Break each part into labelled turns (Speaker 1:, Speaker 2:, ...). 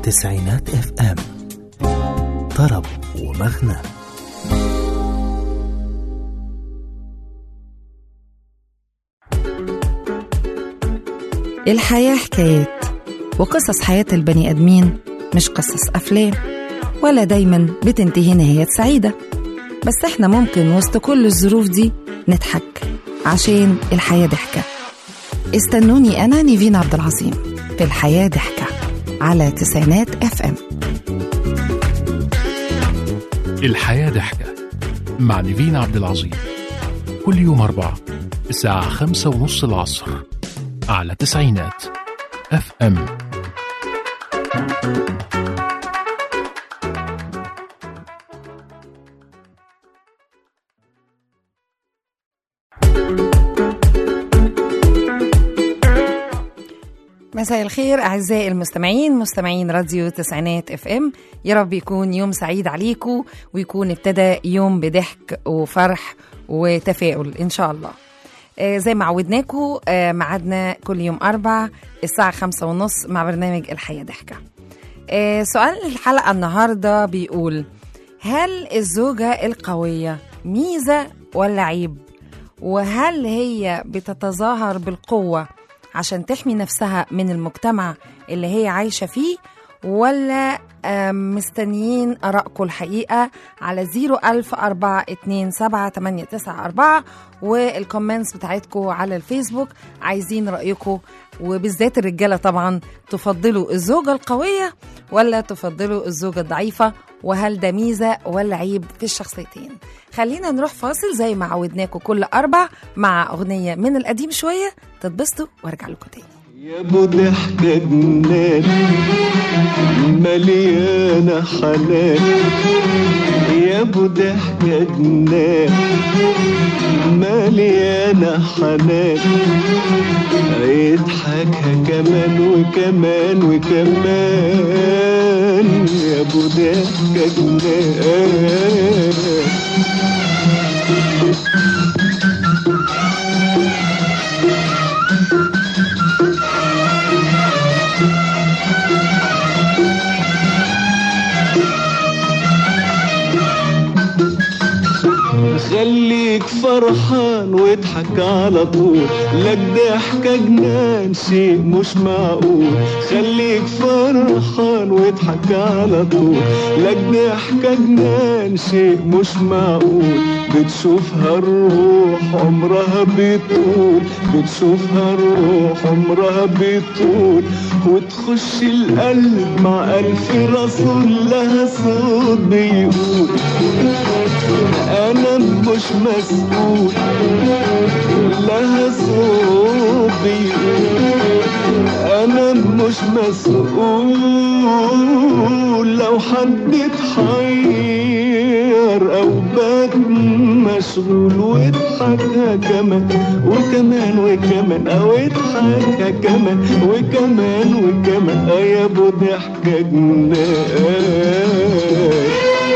Speaker 1: تسعينات اف ام طرب ومغنى
Speaker 2: الحياة حكايات وقصص حياة البني آدمين مش قصص أفلام ولا دايما بتنتهي نهاية سعيدة بس احنا ممكن وسط كل الظروف دي نضحك عشان الحياة ضحكة استنوني أنا نيفين عبد العظيم في الحياة ضحكة على تسعينات اف ام
Speaker 3: الحياة ضحكة مع نيفين عبد العظيم كل يوم أربعة الساعة خمسة ونص العصر على تسعينات اف ام
Speaker 2: مساء الخير أعزائي المستمعين مستمعين راديو تسعينات اف ام يا رب يكون يوم سعيد عليكم ويكون ابتدى يوم بضحك وفرح وتفاؤل إن شاء الله آه زي ما عودناكم آه ميعادنا كل يوم أربع الساعة خمسة ونص مع برنامج الحياة ضحكة آه سؤال الحلقة النهاردة بيقول هل الزوجة القوية ميزة ولا عيب؟ وهل هي بتتظاهر بالقوة عشان تحمي نفسها من المجتمع اللي هي عايشة فيه ولا آم، مستنيين آرائكم الحقيقة على 010427894 والكومنتس بتاعتكم على الفيسبوك عايزين رأيكم وبالذات الرجالة طبعا تفضلوا الزوجة القوية ولا تفضلوا الزوجة الضعيفة وهل ده ميزة ولا عيب في الشخصيتين خلينا نروح فاصل زي ما عودناكم كل أربع مع أغنية من القديم شوية تتبسطوا وارجع لكم تاني
Speaker 4: يا ابو ضحكة جنان مليانة حنان يا ابو ضحكة جنان مليانة حنان يضحكها كمان وكمان وكمان يا ابو ضحكة جنان خليك فرحان واضحك على طول لك ضحكة جنان شيء مش معقول خليك فرحان واضحك على طول لك ضحكة جنان شيء مش معقول بتشوفها الروح عمرها بيطول بتشوفها الروح عمرها بيطول وتخش القلب مع ألف رسول لها صوت بيقول انا مش مسؤول لها صوت بيقول انا مش مسؤول لو حد اتحير او بات مشغول واضحكها كمان وكمان وكمان او اضحكها كمان وكمان وكمان آه يا ابو ضحكة جنان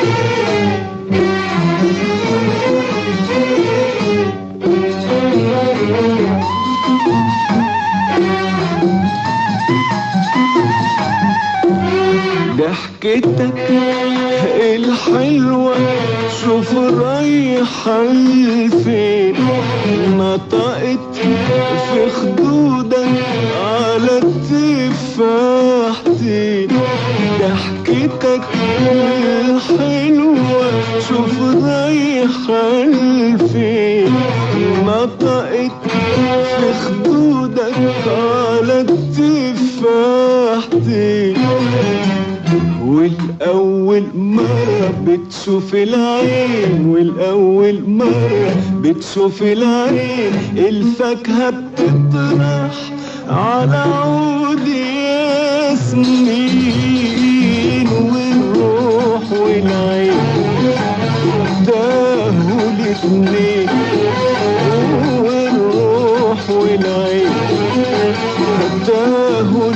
Speaker 4: ضحكتك الحلوة شوف رايحة لفين نطقت في خدودك على التفاحتين ضحكتك الحلوة شوف رايحة لفين نطقت في خدودك على التفاحتين والأول مرة بتشوف العين والأول مرة بتشوف العين الفاكهة بتطرح على عود ياسمين والروح والعين تاهوا الاتنين والروح والعين تاهوا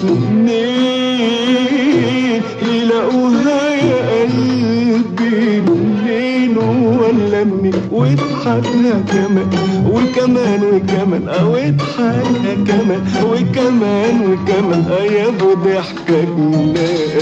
Speaker 4: الاتنين يلاقوها يا قلبي منين ولا منين واضحكها كمان وكمان وكمان او اضحكها كمان وكمان وكمان اه يا ابو ضحكة جنان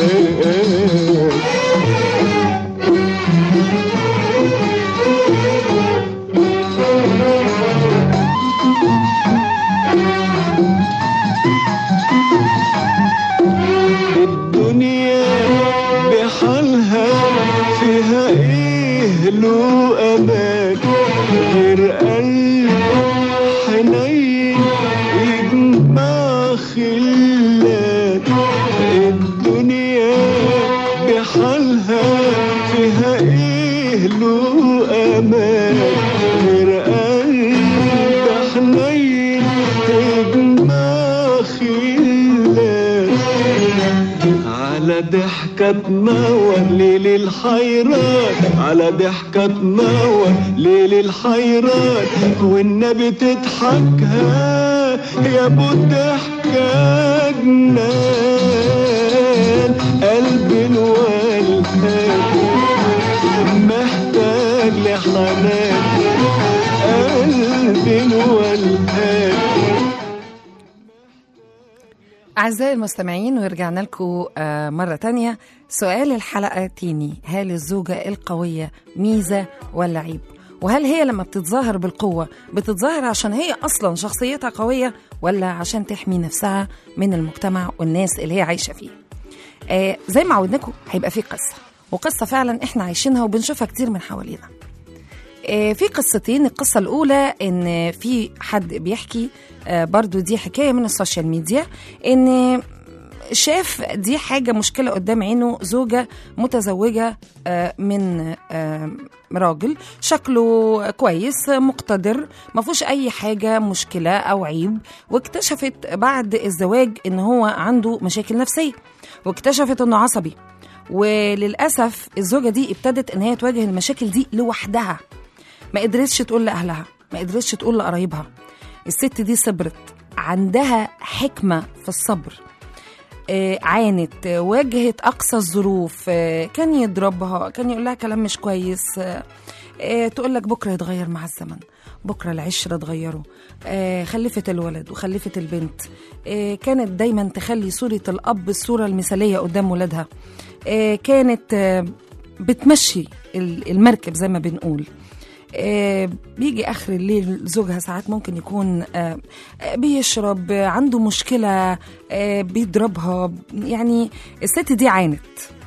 Speaker 4: خلات الدنيا بحالها فيها ايه له امان غير قلب حنين تجمع خلات على ضحكة تنور ليل الحيران على ضحكة تنور ليل الحيران والنبي تضحكها يا ابو الضحكة جنان قلبي الولهان محتاج لحنان قلبي الولهان
Speaker 2: أعزائي المستمعين ورجعنا لكم آه، مرة تانية سؤال الحلقة تاني هل الزوجة القوية ميزة ولا عيب؟ وهل هي لما بتتظاهر بالقوة بتتظاهر عشان هي أصلا شخصيتها قوية ولا عشان تحمي نفسها من المجتمع والناس اللي هي عايشة فيه؟ آه زي ما عودناكم هيبقى في قصة وقصة فعلا احنا عايشينها وبنشوفها كتير من حوالينا آه، في قصتين القصة الأولى إن في حد بيحكي آه، برضو دي حكاية من السوشيال ميديا إن شاف دي حاجة مشكلة قدام عينه زوجة متزوجة آه، من آه، راجل شكله كويس مقتدر ما فيهوش أي حاجة مشكلة أو عيب واكتشفت بعد الزواج إن هو عنده مشاكل نفسية واكتشفت إنه عصبي وللأسف الزوجة دي ابتدت إن هي تواجه المشاكل دي لوحدها ما قدرتش تقول لأهلها ما قدرتش تقول لقرايبها الست دي صبرت عندها حكمة في الصبر آه، عانت آه، واجهت أقصى الظروف آه، كان يضربها كان يقول لها كلام مش كويس آه، آه، تقول لك بكرة يتغير مع الزمن بكرة العشرة اتغيروا آه، خلفت الولد وخلفت البنت آه، كانت دايما تخلي صورة الأب الصورة المثالية قدام ولادها آه، كانت آه، بتمشي ال- المركب زي ما بنقول آه، بيجي اخر الليل زوجها ساعات ممكن يكون آه، آه، بيشرب آه، عنده مشكله آه، بيضربها يعني الست دي عانت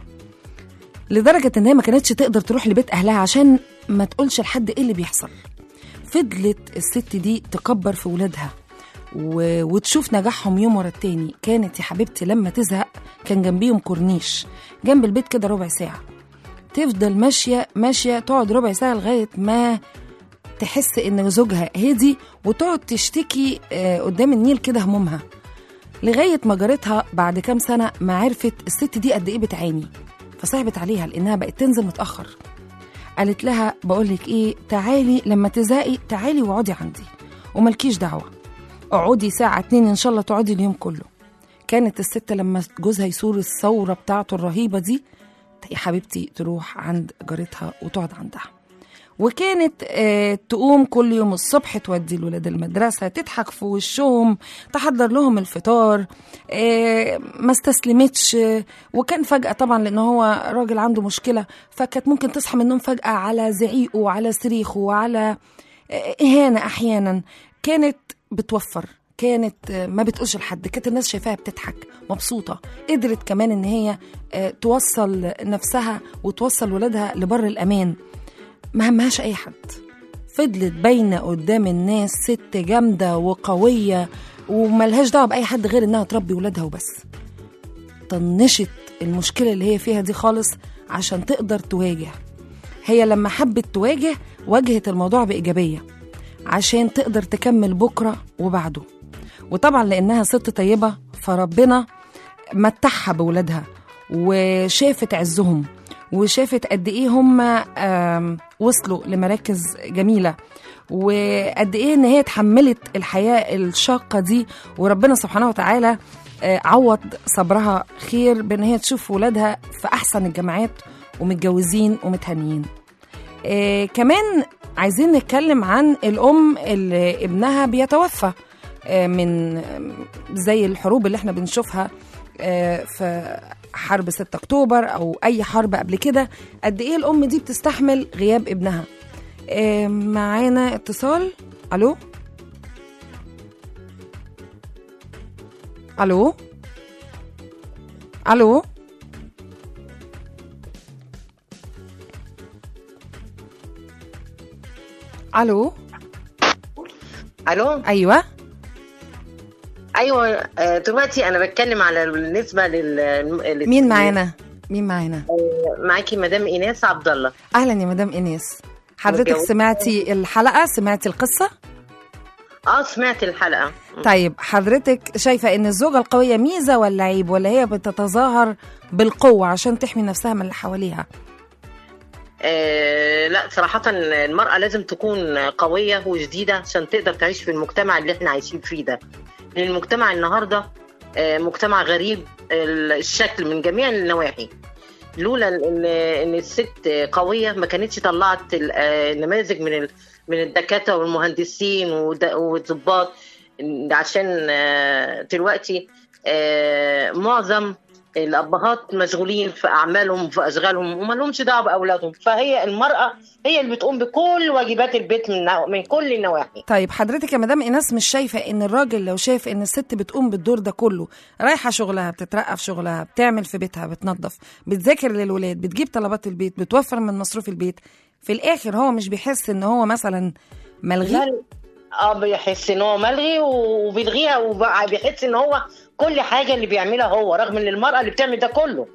Speaker 2: لدرجه ان هي ما كانتش تقدر تروح لبيت اهلها عشان ما تقولش لحد ايه اللي بيحصل فضلت الست دي تكبر في ولادها و... وتشوف نجاحهم يوم ورا التاني كانت يا حبيبتي لما تزهق كان جنبيهم كورنيش جنب البيت كده ربع ساعه تفضل ماشيه ماشيه تقعد ربع ساعه لغايه ما تحس ان زوجها هدي وتقعد تشتكي آه، قدام النيل كده همومها لغايه ما جارتها بعد كام سنه ما عرفت الست دي قد ايه بتعاني فصعبت عليها لانها بقت تنزل متاخر قالت لها بقولك ايه تعالي لما تزهقي تعالي واقعدي عندي وملكيش دعوه اقعدي ساعه اتنين ان شاء الله تقعدي اليوم كله كانت الست لما جوزها يثور الثوره بتاعته الرهيبه دي يا حبيبتي تروح عند جارتها وتقعد عندها وكانت آه تقوم كل يوم الصبح تودي الولاد المدرسة تضحك في وشهم تحضر لهم الفطار آه ما استسلمتش آه، وكان فجأة طبعا لأن هو راجل عنده مشكلة فكانت ممكن تصحى من النوم فجأة على زعيقه وعلى صريخه وعلى آه، إهانة أحيانا كانت بتوفر كانت آه، ما بتقولش لحد كانت الناس شايفاها بتضحك مبسوطة قدرت كمان إن هي آه، توصل نفسها وتوصل ولادها لبر الأمان ما همهاش أي حد فضلت باينة قدام الناس ست جامدة وقوية وملهاش دعوة بأي حد غير إنها تربي ولادها وبس طنشت المشكلة اللي هي فيها دي خالص عشان تقدر تواجه هي لما حبت تواجه واجهت الموضوع بإيجابية عشان تقدر تكمل بكرة وبعده وطبعا لأنها ست طيبة فربنا متعها بولادها وشافت عزهم وشافت قد ايه هم آم، وصلوا لمراكز جميله وقد ايه ان هي اتحملت الحياه الشاقه دي وربنا سبحانه وتعالى آه، عوض صبرها خير بان هي تشوف ولادها في احسن الجامعات ومتجوزين ومتهنيين آه كمان عايزين نتكلم عن الام اللي ابنها بيتوفى آه من آم، زي الحروب اللي احنا بنشوفها آه، في حرب 6 اكتوبر او اي حرب قبل كده قد ايه الام دي بتستحمل غياب ابنها آه، معانا اتصال الو الو الو الو
Speaker 5: الو
Speaker 2: ايوه
Speaker 5: ايوه آه، دلوقتي انا بتكلم على بالنسبه لل لل-
Speaker 2: مين معانا مين معانا
Speaker 5: آه، معاكي مدام ايناس عبد الله
Speaker 2: اهلا يا مدام ايناس حضرتك
Speaker 5: متجوزة.
Speaker 2: سمعتي الحلقه سمعتي القصه
Speaker 5: اه سمعت الحلقه
Speaker 2: طيب حضرتك شايفه ان الزوجه القويه ميزه ولا عيب ولا هي بتتظاهر بالقوه عشان تحمي نفسها من اللي حواليها
Speaker 5: آه لا صراحة المرأة لازم تكون قوية وجديدة عشان تقدر تعيش في المجتمع اللي احنا عايشين فيه ده لأن المجتمع النهاردة آه مجتمع غريب الشكل من جميع النواحي لولا ان ان الست قويه ما كانتش طلعت ال- آه، نماذج من ال- من الدكاتره والمهندسين والد- والضباط عشان آه، دلوقتي آه، معظم الابهات مشغولين في اعمالهم وفي اشغالهم وما لهمش دعوه باولادهم فهي المراه هي اللي بتقوم بكل واجبات البيت من نوع- من كل النواحي
Speaker 2: طيب حضرتك يا مدام ايناس مش شايفه ان الراجل لو شاف ان الست بتقوم بالدور ده كله رايحه شغلها بتترقى في شغلها بتعمل في بيتها بتنظف بتذاكر للولاد بتجيب طلبات البيت بتوفر من مصروف البيت في الاخر هو مش بيحس ان هو مثلا ملغي
Speaker 5: لا- اه بيحس ان هو ملغي وبيلغيها وبيحس ان هو كل حاجه اللي بيعملها هو رغم ان المراه اللي بتعمل ده كله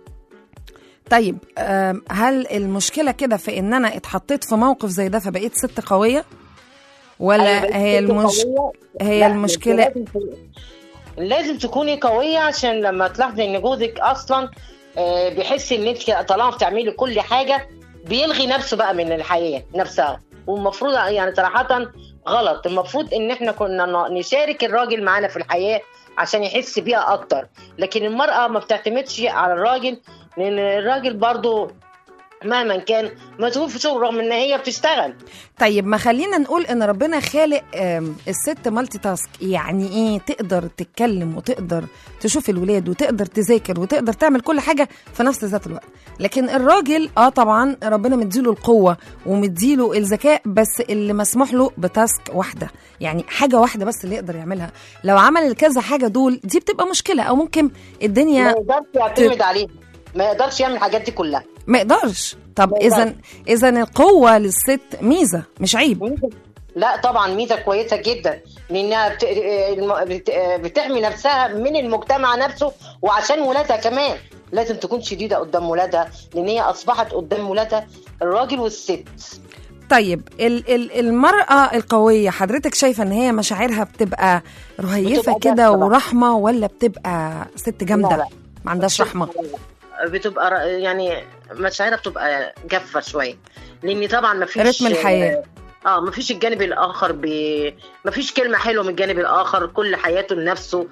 Speaker 2: طيب آم، هل المشكله كده في ان انا اتحطيت في موقف زي ده فبقيت ست قويه ولا
Speaker 5: أيوة، بس
Speaker 2: هي
Speaker 5: أنت
Speaker 2: المش...
Speaker 5: قوية.
Speaker 2: هي
Speaker 5: لا،
Speaker 2: المشكله
Speaker 5: لازم تكون- لازم تكوني قويه عشان لما تلاحظي ان جوزك اصلا آه، بيحس ان انت طالما بتعملي كل حاجه بيلغي نفسه بقى من الحياه نفسها والمفروض يعني صراحه غلط المفروض ان احنا كنا ن- نشارك الراجل معانا في الحياه عشان يحس بيها اكتر لكن المراه ما بتعتمدش على الراجل لان الراجل برضو مهما كان مسؤول في شغله رغم ان هي بتشتغل
Speaker 2: طيب ما خلينا نقول ان ربنا خالق آم، الست مالتي تاسك يعني ايه تقدر تتكلم وتقدر تشوف الولاد وتقدر تذاكر وتقدر تعمل كل حاجه في نفس ذات الوقت لكن الراجل اه طبعا ربنا مديله القوه ومديله الذكاء بس اللي مسموح له بتاسك واحده يعني حاجه واحده بس اللي يقدر يعملها لو عمل الكذا حاجه دول دي بتبقى مشكله او ممكن
Speaker 5: ما
Speaker 2: الدنيا
Speaker 5: يقدرش يعتمد عليه ما يقدرش يعمل الحاجات دي كلها
Speaker 2: ما يقدرش طب
Speaker 5: ما يقدرش.
Speaker 2: اذا اذا القوه للست ميزه مش عيب
Speaker 5: ميزة لا طبعا ميزه كويسه جدا لانها بت... الم- بت... بتحمي نفسها من المجتمع نفسه وعشان ولادها كمان لازم تكون شديده قدام ولادها لان هي اصبحت قدام ولادها الراجل والست
Speaker 2: طيب ال ال المرأة القوية حضرتك شايفة ان هي مشاعرها بتبقى رهيفة
Speaker 5: بتبقى
Speaker 2: كده
Speaker 5: جافة بقى.
Speaker 2: ورحمة ولا بتبقى ست جامدة
Speaker 5: لا، لا.
Speaker 2: ما عندهاش رحمة
Speaker 5: بتبقى ر- يعني مشاعرها بتبقى جافه شويه لان طبعا ما فيش
Speaker 2: رتم الحياة.
Speaker 5: اه ما فيش الجانب الاخر ب... ما فيش كلمه حلوه من الجانب الاخر كل حياته لنفسه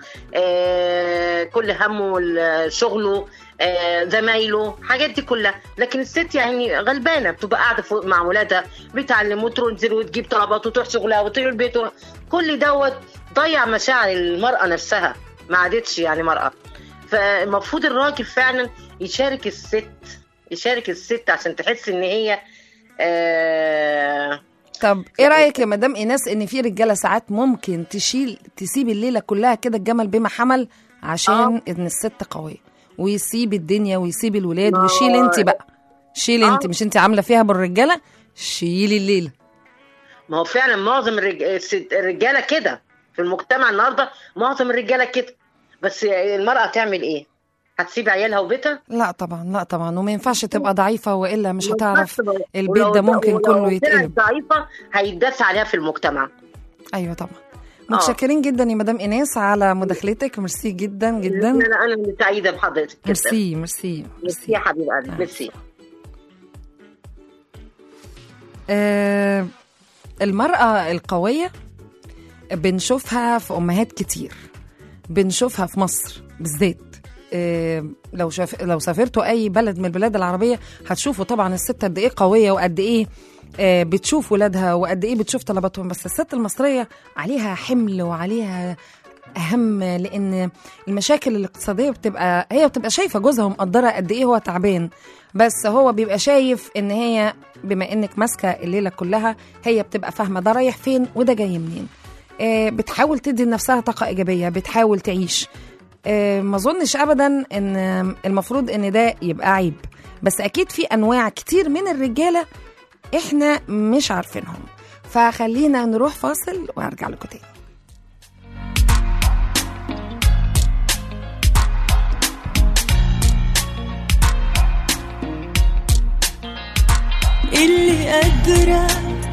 Speaker 5: آه كل همه ال- شغله آه زمايله حاجات دي كلها لكن الست يعني غلبانه بتبقى قاعده فوق مع ولادها بتعلم وتنزل وتجيب طلبات وتروح شغلها وتروح البيت و- كل دوت ضيع مشاعر المراه نفسها ما عادتش يعني مراه فالمفروض الراجل فعلا يشارك الست يشارك الست عشان تحس ان هي آه
Speaker 2: طب ايه رأيك يا مدام ايناس ان في رجالة ساعات ممكن تشيل تسيب الليلة كلها كده الجمل بما حمل عشان ان الست قوية ويسيب الدنيا ويسيب الولاد
Speaker 5: ما
Speaker 2: وشيل
Speaker 5: هو-
Speaker 2: انت بقى شيل
Speaker 5: آه.
Speaker 2: انت مش انت عاملة فيها بالرجالة شيلي الليلة
Speaker 5: ما هو فعلا معظم الرج... الست- الرجاله كده في المجتمع النهارده معظم الرجاله كده بس المراه تعمل ايه؟ هتسيب عيالها وبيتها؟
Speaker 2: لا طبعا لا طبعا وما ينفعش تبقى ضعيفة والا مش
Speaker 5: ما
Speaker 2: هتعرف
Speaker 5: ينفعش بقى.
Speaker 2: البيت
Speaker 5: ولو-
Speaker 2: ده ممكن
Speaker 5: ولو
Speaker 2: كله
Speaker 5: طلعت
Speaker 2: يتقلب
Speaker 5: ضعيفه هيتداس عليها في المجتمع
Speaker 2: ايوه طبعا متشكرين جدا يا مدام ايناس على مداخلتك ميرسي جدا جدا
Speaker 5: انا انا سعيده بحضرتك جدا
Speaker 2: ميرسي ميرسي
Speaker 5: ميرسي يا حبيب قلبي ميرسي
Speaker 2: آه المرأة القوية بنشوفها في أمهات كتير بنشوفها في مصر بالذات آه لو شاف لو سافرتوا أي بلد من البلاد العربية هتشوفوا طبعا الست قد إيه قوية وقد إيه آه بتشوف ولادها وقد إيه بتشوف طلباتهم بس الست المصرية عليها حمل وعليها أهم لأن المشاكل الاقتصادية بتبقى هي بتبقى شايفة جوزها ومقدرة قد إيه هو تعبان بس هو بيبقى شايف إن هي بما إنك ماسكة الليلة كلها هي بتبقى فاهمة ده رايح فين وده جاي منين آه، بتحاول تدي لنفسها طاقة إيجابية بتحاول تعيش آه، ما أظنش أبدا إن المفروض إن ده يبقى عيب بس أكيد في أنواع كتير من الرجالة إحنا مش عارفينهم فخلينا نروح فاصل وهرجع لكم تاني
Speaker 6: واللي قادرة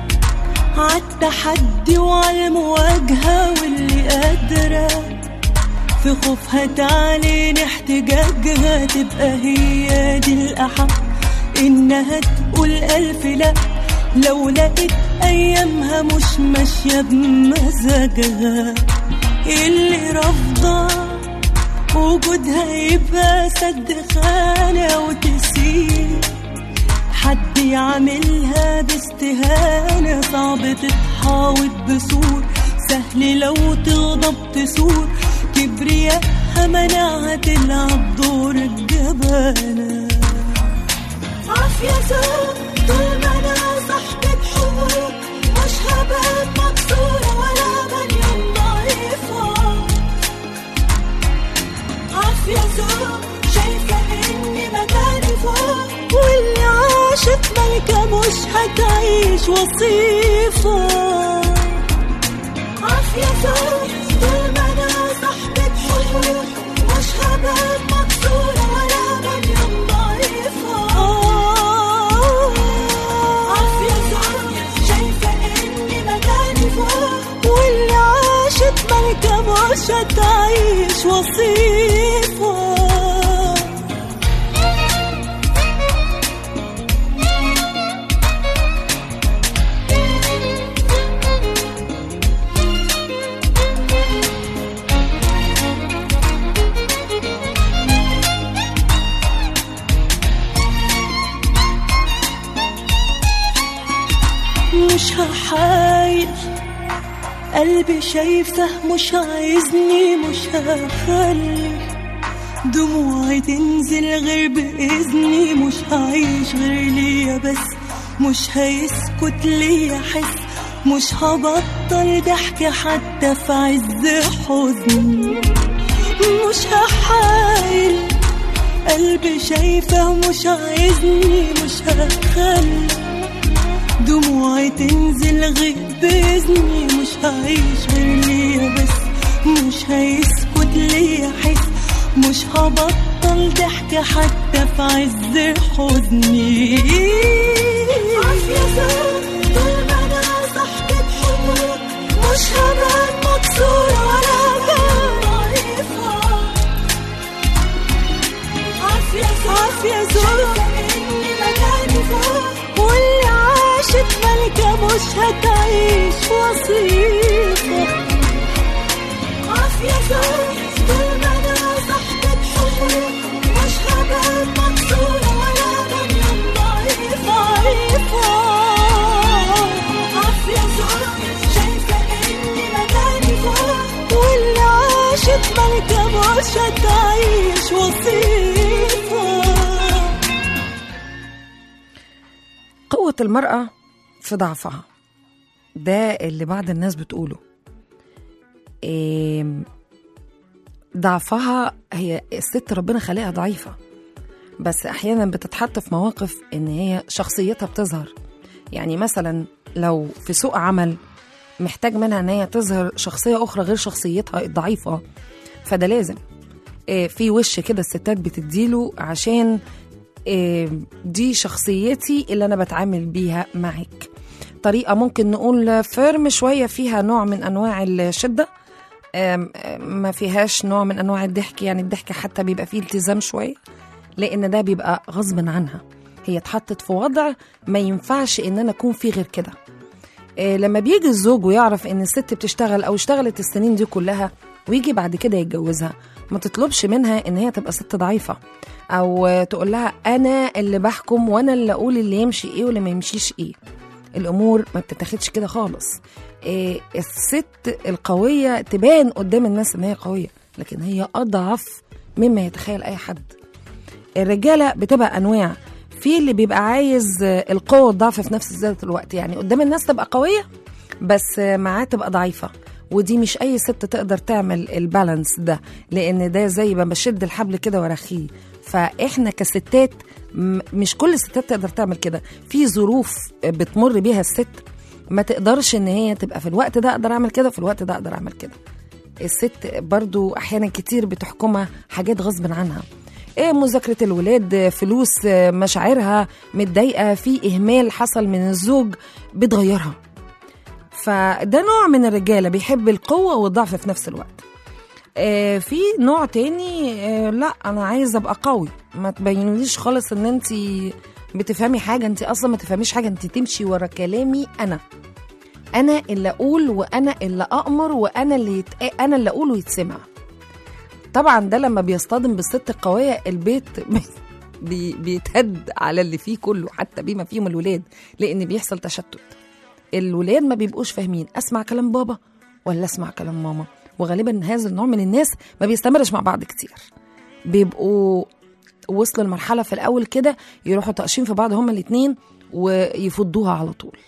Speaker 6: عالتحدي وعالمواجهة واللي قادرة في خوفها تعلن احتجاجها تبقى هي دي الأحق إنها تقول ألف لأ لو لقيت أيامها مش ماشية بمزاجها اللي رافضة وجودها يبقى سد خانة وتسيب حد يعملها باستهانة صعب تتحاوط بسور سهل لو تغضب تسور كبرياءها منعها تلعب دور الجبانة عافية زوج طول ما أنا صاحبة حقوق مش هبقى مكسورة ولا بنيان ضعيفة عافية زوج شايفة إني مكاني فوق واللي عاشت ملكة مش هتعيش وصيفة عافية زوج طول ما أنا صاحبة حقوق مش هبقى مكسورة ولا بنيان ضعيفة عافية زوج شايفة إني مكاني فوق واللي عاشت ملكة مش هتعيش وصيفة مش هحايل قلبي شايفه مش عايزني مش هخلي دموعي تنزل غير بإذني مش هعيش غير ليا بس مش هيسكت ليا حس مش هبطل ضحك حتى في عز حزني مش هحايل قلبي شايفه مش عايزني مش هخلي دموعي تنزل غير بإذني مش هعيش غير ليا بس مش هيسكت ليا حس مش هبطل ضحك حتى في عز حزني عافية زوج طول ما أنا صاحبة حقوق مش هبقى مكسورة ولا ضعيفة عافية زوج عافية زوج إني مكاني فوق واللي عاشت ملكة مش هتعيش وصيفة عافية زوج طول ما أنا صاحبة حقوق مش هبقى مكسورة ولا بنيان ضعيفة ضعيفة عافية زوج شايفة إني مكاني فوق واللي عاشت ملكة مش هتعيش وصيفة
Speaker 2: قوة المرأة في ضعفها ده اللي بعض الناس بتقوله إيه ضعفها هي الست ربنا خلقها ضعيفة بس أحيانا بتتحط في مواقف إن هي شخصيتها بتظهر يعني مثلا لو في سوق عمل محتاج منها إن هي تظهر شخصية أخرى غير شخصيتها الضعيفة فده لازم إيه في وش كده الستات بتديله عشان إيه دي شخصيتي اللي أنا بتعامل بيها معك طريقة ممكن نقول فيرم شوية فيها نوع من أنواع الشدة آم، آم، ما فيهاش نوع من أنواع الضحك يعني الضحك حتى بيبقى فيه التزام شوية لأن ده بيبقى غصب عنها هي اتحطت في وضع ما ينفعش إن أنا أكون فيه غير كده آه، لما بيجي الزوج ويعرف ان الست بتشتغل او اشتغلت السنين دي كلها ويجي بعد كده يتجوزها ما تطلبش منها ان هي تبقى ست ضعيفه او آه، تقول لها انا اللي بحكم وانا اللي اقول اللي يمشي ايه واللي ما يمشيش ايه الامور ما بتتاخدش كده خالص إيه الست القويه تبان قدام الناس ان هي قويه لكن هي اضعف مما يتخيل اي حد الرجاله بتبقى انواع في اللي بيبقى عايز آه، القوه والضعف في نفس ذات الوقت يعني قدام الناس تبقى قويه بس آه، معاه تبقى ضعيفه ودي مش اي ست تقدر تعمل البالانس ده لان ده زي ما بشد الحبل كده وارخيه فاحنا كستات م- مش كل الستات تقدر تعمل كده في ظروف بتمر بيها الست ما تقدرش ان هي تبقى في الوقت ده اقدر اعمل كده وفي الوقت ده اقدر اعمل كده الست برضو احيانا كتير بتحكمها حاجات غصب عنها إيه مذاكرة الولاد آه، فلوس آه، مشاعرها متضايقة في إهمال حصل من الزوج بتغيرها فده نوع من الرجالة بيحب القوة والضعف في نفس الوقت آه، في نوع تاني آه، لا انا عايزه ابقى قوي ما تبينوليش خالص ان انت بتفهمي حاجه انت اصلا ما تفهميش حاجه انت تمشي ورا كلامي انا انا اللي اقول وانا اللي امر وانا اللي يت... انا اللي اقول ويتسمع طبعا ده لما بيصطدم بالست القويه البيت بي... بيتهد على اللي فيه كله حتى بما فيهم الولاد لان بيحصل تشتت الولاد ما بيبقوش فاهمين اسمع كلام بابا ولا اسمع كلام ماما وغالبا هذا النوع من الناس ما بيستمرش مع بعض كتير بيبقوا وصلوا لمرحله في الاول كده يروحوا طاقشين في بعض هما الاتنين ويفضوها على طول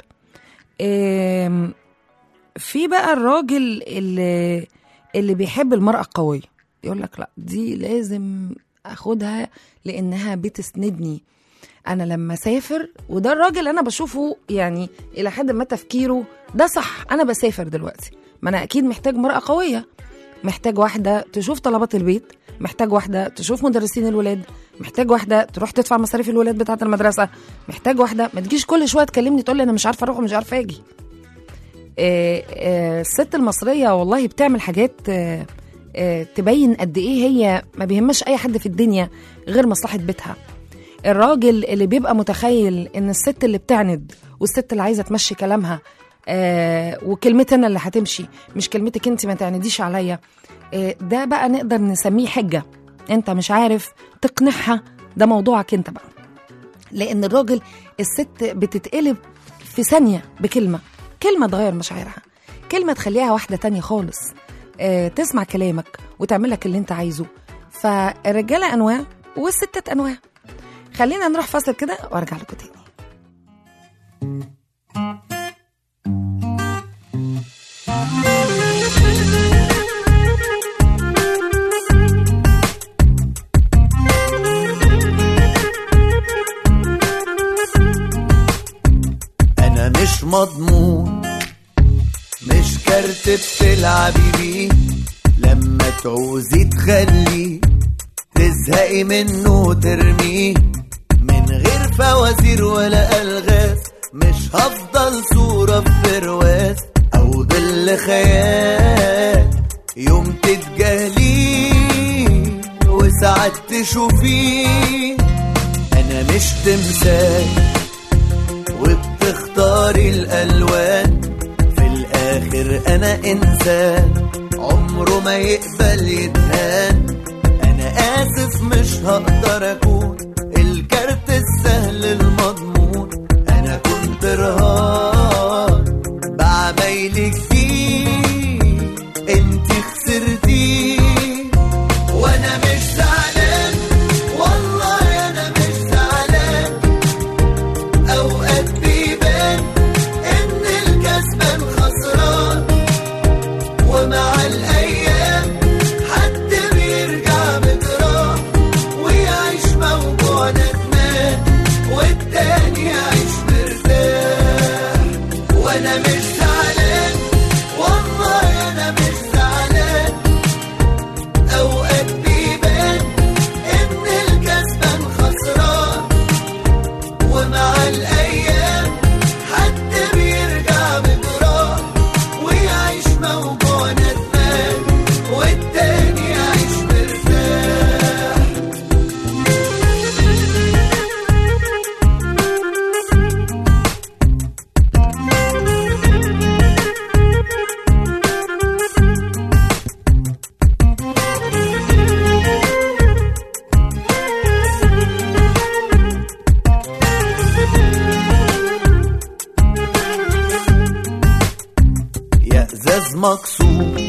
Speaker 2: آم، في بقى الراجل اللي اللي بيحب المرأة القوية يقول لك لا دي لازم اخدها لانها بتسندني انا لما اسافر وده الراجل انا بشوفه يعني الى حد ما تفكيره ده صح انا بسافر دلوقتي ما انا اكيد محتاج مرأة قوية محتاج واحدة تشوف طلبات البيت محتاج واحدة تشوف مدرسين الولاد محتاج واحدة تروح تدفع مصاريف الولاد بتاعة المدرسة محتاج واحدة ما تجيش كل شوية تكلمني تقول لي أنا مش عارفة أروح ومش عارفة أجي آه، آه، الست المصرية والله بتعمل حاجات آه، آه، تبين قد إيه هي ما بيهمش أي حد في الدنيا غير مصلحة بيتها الراجل اللي بيبقى متخيل ان الست اللي بتعند والست اللي عايزه تمشي كلامها آه وكلمتي انا اللي هتمشي مش كلمتك انت ما تعنديش عليا آه ده بقى نقدر نسميه حجه انت مش عارف تقنعها ده موضوعك انت بقى لان الراجل الست بتتقلب في ثانيه بكلمه كلمه تغير مشاعرها كلمه تخليها واحده تانية خالص آه تسمع كلامك وتعمل لك اللي انت عايزه فالرجاله انواع والستات انواع خلينا نروح فاصل كده وارجع لكم تاني
Speaker 7: انا مش مضمون مش كارت بتلعبي بيه لما تعوزي تخليه تزهقي منه وترميه من غير فوازير ولا الغاز مش هفضل صورة في برواز او ظل خيال يوم تتجاهليه وساعات تشوفيه انا مش تمثال وبتختاري الالوان في الاخر انا انسان عمره ما يقبل يتهان انا اسف مش هقدر اكون الكارت السهل المضمون انا كنت رهان بعمايلك فيه انت خسرتيه وانا مش زعلان والله انا مش زعلان اوقات بيبان ان الكسبان خسران ومع الايام حد بيرجع بجراح ويعيش موجوع ندمان والتاني يعيش مرتاح وانا مش زعلان والله انا مش زعلان اوقات بيبان ان الكسبان خسران ومع الايام حد بيرجع بجراح ويعيش موجوع ندمان والتاني يعيش مرتاح يا ازاز مكسور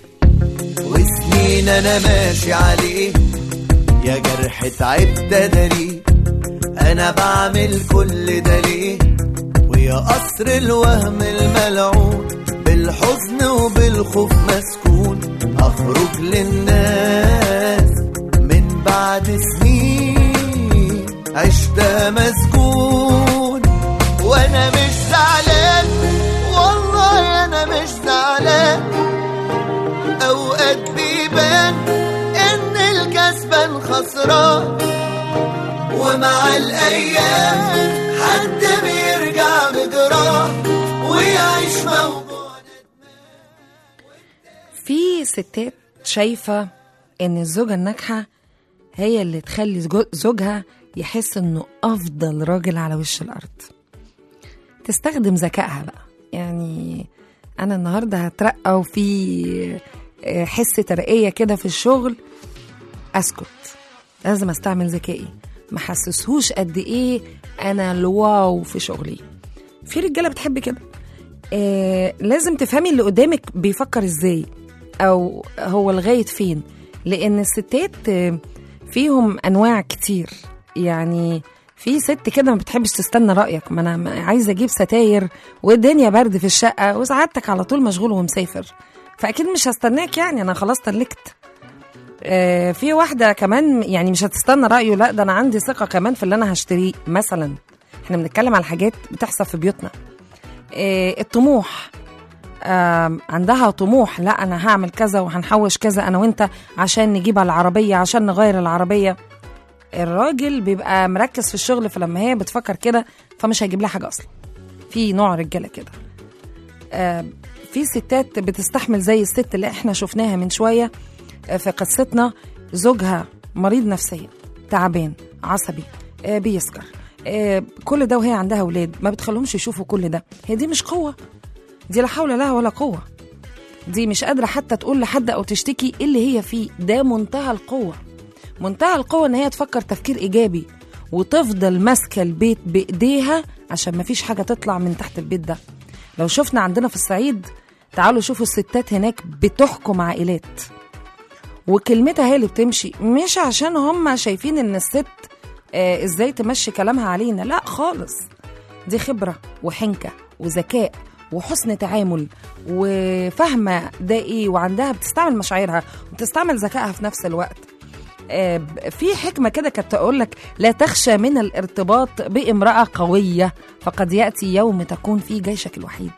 Speaker 7: وسنين انا ماشي عليه يا جرح تعبت اداري انا بعمل كل ده ليه ويا قصر الوهم الملعون بالحزن وبالخوف مسكون اخرج للناس من بعد سنين عشتها مسجون وانا مش زعلان والله انا مش زعلان اوقات بيبان ان الكسبان خسران ومع الايام حد بيرجع بجراح ويعيش موجوع
Speaker 2: في ستات شايفة إن الزوجة الناجحة هي اللي تخلي زجو- زوجها يحس إنه أفضل راجل على وش الأرض تستخدم ذكائها بقى يعني أنا النهاردة هترقى وفي آه، حس ترقية كده في الشغل أسكت لازم أستعمل ذكائي ما حسسهوش قد إيه أنا الواو في شغلي في رجالة بتحب كده آه لازم تفهمي اللي قدامك بيفكر ازاي او هو لغايه فين لان الستات آه، فيهم انواع كتير يعني في ست كده ما بتحبش تستنى رايك ما انا م- عايزه اجيب ستاير والدنيا برد في الشقه وسعادتك على طول مشغول ومسافر فاكيد مش هستناك يعني انا خلاص تلكت آه، في واحده كمان يعني مش هتستنى رايه لا ده انا عندي ثقه كمان في اللي انا هشتريه مثلا احنا بنتكلم على حاجات بتحصل في بيوتنا آه، الطموح آم، عندها طموح لا انا هعمل كذا وهنحوش كذا انا وانت عشان نجيب العربيه عشان نغير العربيه الراجل بيبقى مركز في الشغل فلما هي بتفكر كده فمش هيجيب لها حاجه اصلا في نوع رجاله كده آم، في ستات بتستحمل زي الست اللي احنا شفناها من شويه آه، في قصتنا زوجها مريض نفسيا تعبان عصبي آه، بيسكر آه، كل ده وهي عندها اولاد ما بتخليهمش يشوفوا كل ده هي دي مش قوه دي لا حول لها ولا قوه دي مش قادره حتى تقول لحد او تشتكي إيه اللي هي فيه ده منتهى القوه منتهى القوه ان هي تفكر تفكير ايجابي وتفضل ماسكه البيت بايديها عشان ما فيش حاجه تطلع من تحت البيت ده لو شفنا عندنا في الصعيد تعالوا شوفوا الستات هناك بتحكم عائلات وكلمتها هي اللي بتمشي مش عشان هم شايفين ان الست آه ازاي تمشي كلامها علينا لا خالص دي خبرة وحنكة وذكاء وحسن تعامل وفاهمة ده ايه وعندها بتستعمل مشاعرها وبتستعمل ذكائها في نفس الوقت آه، ب- في حكمة كده كانت تقول لك لا تخشى من الارتباط بامرأة قوية فقد يأتي يوم تكون فيه جيشك الوحيد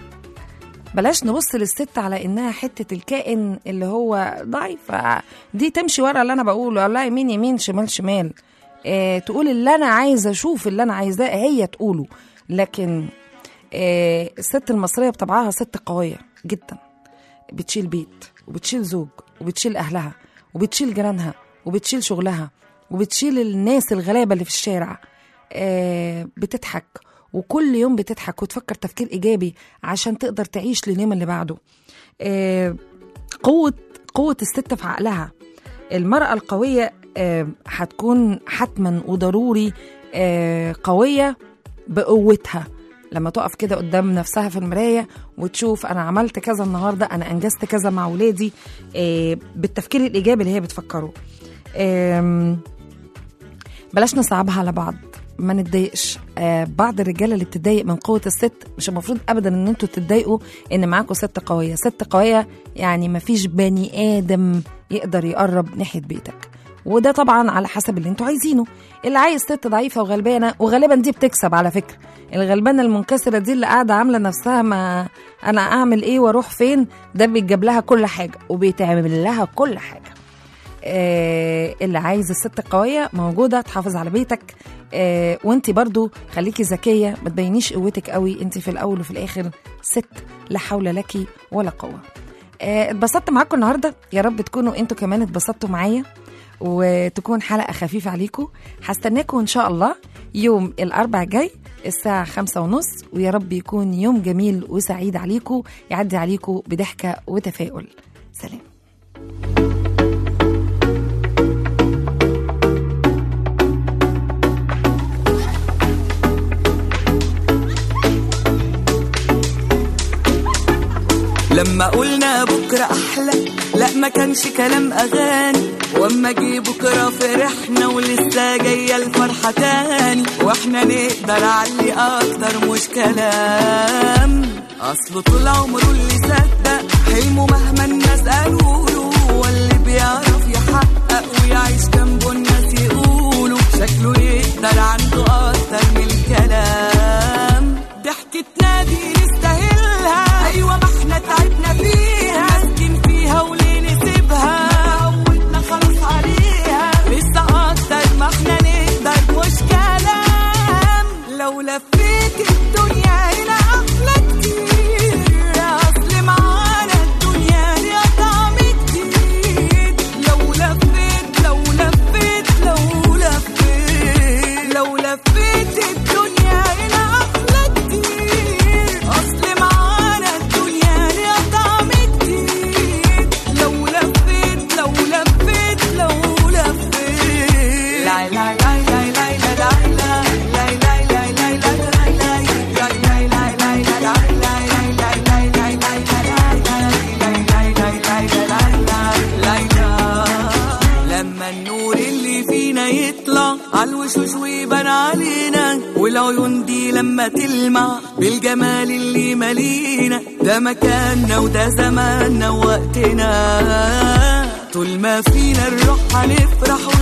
Speaker 2: بلاش نبص للست على انها حته الكائن اللي هو ضعيفه دي تمشي ورا اللي انا بقوله والله يمين يمين شمال شمال اه تقول اللي انا عايزه اشوف اللي انا عايزاه هي تقوله لكن اه الست المصريه بطبعها ست قويه جدا بتشيل بيت وبتشيل زوج وبتشيل اهلها وبتشيل جيرانها وبتشيل شغلها وبتشيل الناس الغلابه اللي في الشارع آه، بتضحك وكل يوم بتضحك وتفكر تفكير ايجابي عشان تقدر تعيش لليوم اللي بعده آه، قوه قوه الست في عقلها المراه القويه آه، هتكون حتما وضروري آه، قويه بقوتها لما تقف كده قدام نفسها في المرايه وتشوف انا عملت كذا النهارده انا انجزت كذا مع ولادي آه، بالتفكير الايجابي اللي هي بتفكره آم، بلاش نصعبها على بعض ما نتضايقش آه بعض الرجاله اللي بتتضايق من قوه الست مش المفروض ابدا ان انتوا تتضايقوا ان معاكم ست قويه ست قويه يعني ما فيش بني ادم يقدر يقرب ناحيه بيتك وده طبعا على حسب اللي انتوا عايزينه اللي عايز ست ضعيفه وغلبانه وغالبا دي بتكسب على فكره الغلبانه المنكسره دي اللي قاعده عامله نفسها ما انا اعمل ايه واروح فين ده بيتجاب لها كل حاجه وبيتعمل لها كل حاجه آه، اللي عايز الست القوية موجودة تحافظ على بيتك آه، وانت برضو خليكي ذكية ما تبينيش قوتك قوي انت في الأول وفي الآخر ست لا حول لك ولا قوة آه، اتبسطت معاكم النهاردة يا رب تكونوا انتوا كمان اتبسطتوا معايا وتكون حلقة خفيفة عليكم هستناكم إن شاء الله يوم الأربع الجاي الساعة خمسة ونص ويا رب يكون يوم جميل وسعيد عليكم يعدي عليكم بضحكة وتفاؤل سلام
Speaker 8: لما قلنا بكرة أحلى لا ما كانش كلام أغاني واما جه بكرة فرحنا ولسه جاية الفرحة تاني واحنا نقدر علي أكتر مش كلام أصله طول عمره اللي صدق حلمه مهما الناس قالوا له هو اللي بيعرف يحقق ويعيش جنبه الناس يقولوا شكله يقدر عنده أكتر من الكلام ضحكتنا دي نستاهلها أيوة ما احنا تعبنا فيها ماسكين فيها وليه نسيبها عودنا خلاص عليها لسه النور اللي فينا يطلع عالوشوش ويبان علينا والعيون دي لما تلمع بالجمال اللي مالينا ده مكاننا وده زماننا ووقتنا طول ما فينا الروح هنفرح